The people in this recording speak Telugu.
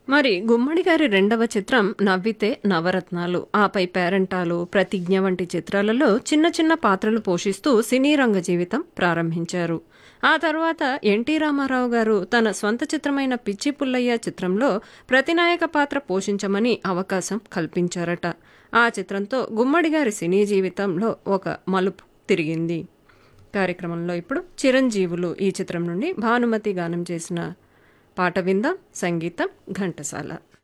మరి గుమ్మడి గారి రెండవ చిత్రం నవ్వితే నవరత్నాలు ఆపై పేరంటాలు ప్రతిజ్ఞ వంటి చిత్రాలలో చిన్న చిన్న పాత్రలు పోషిస్తూ సినీ రంగ జీవితం ప్రారంభించారు ఆ తర్వాత ఎన్టీ రామారావు గారు తన స్వంత చిత్రమైన పిచ్చి పుల్లయ్య చిత్రంలో ప్రతినాయక పాత్ర పోషించమని అవకాశం కల్పించారట ఆ చిత్రంతో గుమ్మడి గారి సినీ జీవితంలో ఒక మలుపు తిరిగింది కార్యక్రమంలో ఇప్పుడు చిరంజీవులు ఈ చిత్రం నుండి భానుమతి గానం చేసిన పాట విందాం సంగీతం ఘంటసాల